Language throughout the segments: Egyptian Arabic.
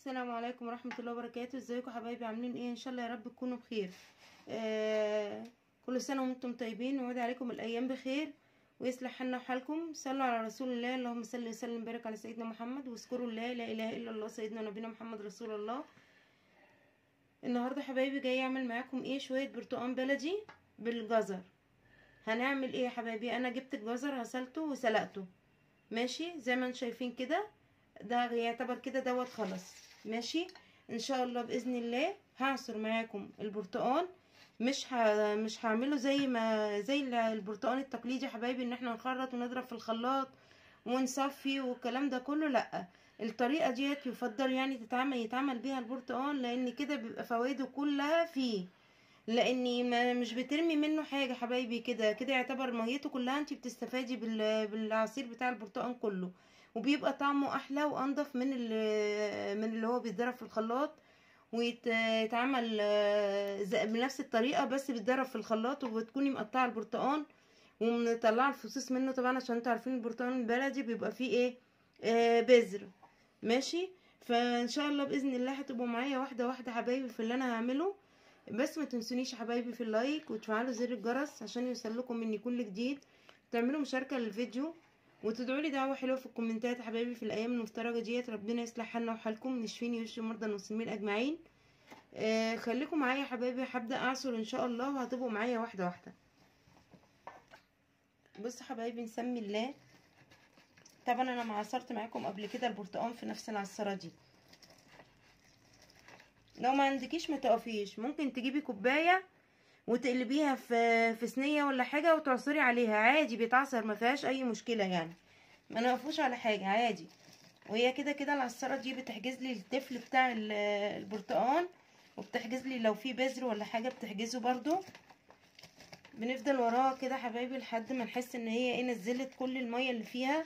السلام عليكم ورحمة الله وبركاته ازيكم حبايبي عاملين ايه ان شاء الله يا رب تكونوا بخير آه كل سنة وانتم طيبين ويعود عليكم الايام بخير ويصلح حالنا وحالكم صلوا على رسول الله اللهم صل وسلم وبارك على سيدنا محمد واذكروا الله لا اله الا الله سيدنا نبينا محمد رسول الله النهارده حبايبي جاي اعمل معاكم ايه شوية برتقان بلدي بالجزر هنعمل ايه يا حبايبي انا جبت الجزر غسلته وسلقته ماشي زي ما انتم شايفين كده ده يعتبر كده دوت خلص ماشي ان شاء الله باذن الله هعصر معاكم البرتقال مش ه... مش هعمله زي ما زي البرتقال التقليدي يا حبايبي ان احنا نخرط ونضرب في الخلاط ونصفي والكلام ده كله لا الطريقه ديت يفضل يعني تتعمل يتعمل بيها البرتقال لان كده بيبقى فوائده كلها فيه لاني ما مش بترمي منه حاجه حبايبي كده كده يعتبر ميته كلها انت بتستفادي بال... بالعصير بتاع البرتقال كله وبيبقى طعمه احلى وانضف من اللي من اللي هو بيتضرب في الخلاط ويتعمل بنفس الطريقه بس بيتضرب في الخلاط وبتكوني مقطعه البرتقال ومطلعه الفصوص منه طبعا عشان انتوا عارفين البرتقال البلدي بيبقى فيه ايه آه بذر ماشي فان شاء الله باذن الله هتبقوا معايا واحده واحده حبايبي في اللي انا هعمله بس ما تنسونيش حبايبي في اللايك وتفعلوا زر الجرس عشان يوصلكم مني كل جديد تعملوا مشاركه للفيديو وتدعوا لي دعوه حلوه في الكومنتات حبايبي في الايام المفترجه ديت ربنا يصلح حالنا وحالكم يشفيني ويشفي مرضى المسلمين اجمعين آه خليكم معايا حبايبي هبدا اعصر ان شاء الله وهتبقوا معايا واحده واحده بصوا حبايبي نسمي الله طبعا انا ما عصرت معاكم قبل كده البرتقال في نفس العصاره دي لو ما عندكيش ما تقفيش ممكن تجيبي كوبايه وتقلبيها في في صينيه ولا حاجه وتعصري عليها عادي بيتعصر ما فيهاش اي مشكله يعني ما نقفوش على حاجه عادي وهي كده كده العصاره دي بتحجز لي التفل بتاع البرتقال وبتحجز لي لو في بذر ولا حاجه بتحجزه برضو بنفضل وراها كده حبايبي لحد ما نحس ان هي ايه نزلت كل الميه اللي فيها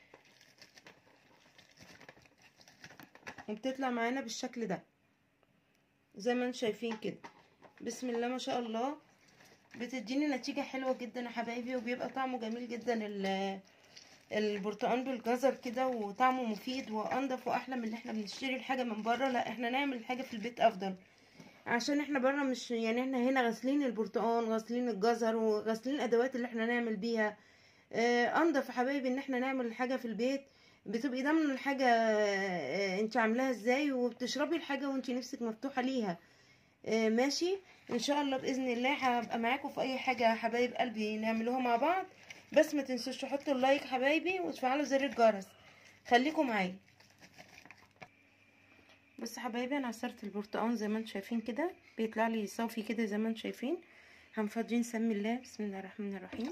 وبتطلع معانا بالشكل ده زي ما انتم شايفين كده بسم الله ما شاء الله بتديني نتيجة حلوة جدا يا حبايبي وبيبقى طعمه جميل جدا البرتقال بالجزر كده وطعمه مفيد وانضف واحلى من اللي احنا بنشتري الحاجة من بره لا احنا نعمل الحاجة في البيت افضل عشان احنا بره مش يعني احنا هنا غاسلين البرتقال غاسلين الجزر وغاسلين الادوات اللي احنا نعمل بيها اه انضف يا حبايبي ان احنا نعمل الحاجة في البيت بتبقي ضامنه الحاجة اه انت عاملاها ازاي وبتشربي الحاجة وانت نفسك مفتوحة ليها اه ماشي ان شاء الله باذن الله هبقى معاكم في اي حاجه حبايب قلبي نعملوها مع بعض بس ما تنسوش تحطوا اللايك حبايبي وتفعلوا زر الجرس خليكم معايا بس حبايبي انا عصرت البرتقال زي ما انتم شايفين كده بيطلع لي صافي كده زي ما انتم شايفين هنفضي نسمي الله بسم الله الرحمن الرحيم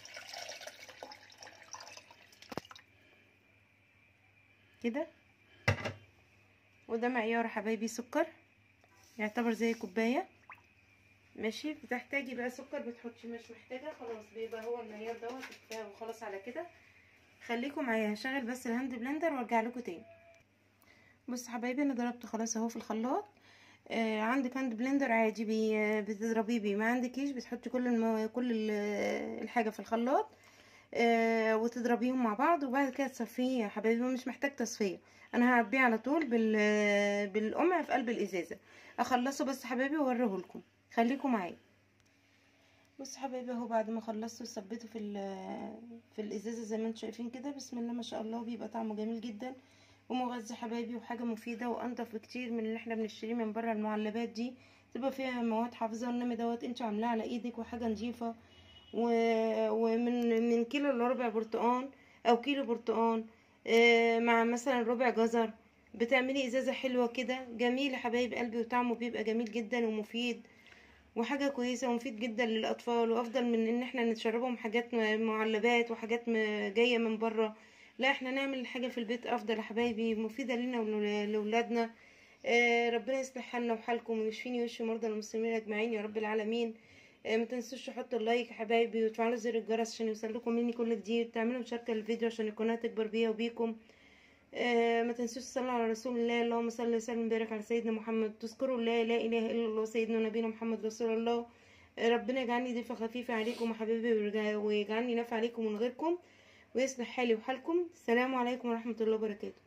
كده وده معيار حبايبي سكر يعتبر زي كوبايه ماشي بتحتاجي بقى سكر بتحطي مش محتاجه خلاص بيبقى هو المعيار دوت وخلاص على كده خليكم معايا هشغل بس الهاند بلندر وارجع لكم تاني بص حبايبي انا ضربت خلاص اهو في الخلاط آه عندك هاند بلندر عادي بي بتضربيه بيه ما عندكيش بتحطي كل المو... كل الحاجه في الخلاط آه وتضربيهم مع بعض وبعد كده تصفيه يا حبايبي مش محتاج تصفيه انا هعبيه على طول بال بالقمع في قلب الازازه اخلصه بس حبايبي واوريه لكم خليكم معايا بص حبايبي اهو بعد ما خلصته وثبته في في الازازه زي ما انتم شايفين كده بسم الله ما شاء الله بيبقى طعمه جميل جدا ومغذي حبايبي وحاجه مفيده وانضف بكتير من اللي احنا بنشتريه من بره المعلبات دي تبقى فيها مواد حافظه انما دوت انت عاملاه على ايدك وحاجه نظيفه و... ومن من كيلو لربع برتقان او كيلو برتقان آه مع مثلا ربع جزر بتعملي ازازه حلوه كده جميله حبايب قلبي وطعمه بيبقى جميل جدا ومفيد وحاجه كويسه ومفيد جدا للاطفال وافضل من ان احنا نشربهم حاجات معلبات وحاجات جايه من بره لا احنا نعمل الحاجه في البيت افضل يا حبايبي مفيده لنا ولولادنا آه ربنا يصلح حالنا وحالكم ويشفيني ويشفي مرضى المسلمين اجمعين يا رب العالمين آه ما تنسوش تحطوا اللايك يا حبايبي وتفعلوا زر الجرس عشان يوصلكم مني كل جديد تعملوا مشاركه للفيديو عشان القناه تكبر بيا وبيكم آه ما تنسوش تصلوا على رسول الله اللهم صل وسلم وبارك على سيدنا محمد تذكروا الله لا اله الا الله سيدنا نبينا محمد رسول الله آه ربنا يجعلني ضيفه خفيفه عليكم وحبيبي ويجعلني نافع عليكم من غيركم ويصلح حالي وحالكم السلام عليكم ورحمه الله وبركاته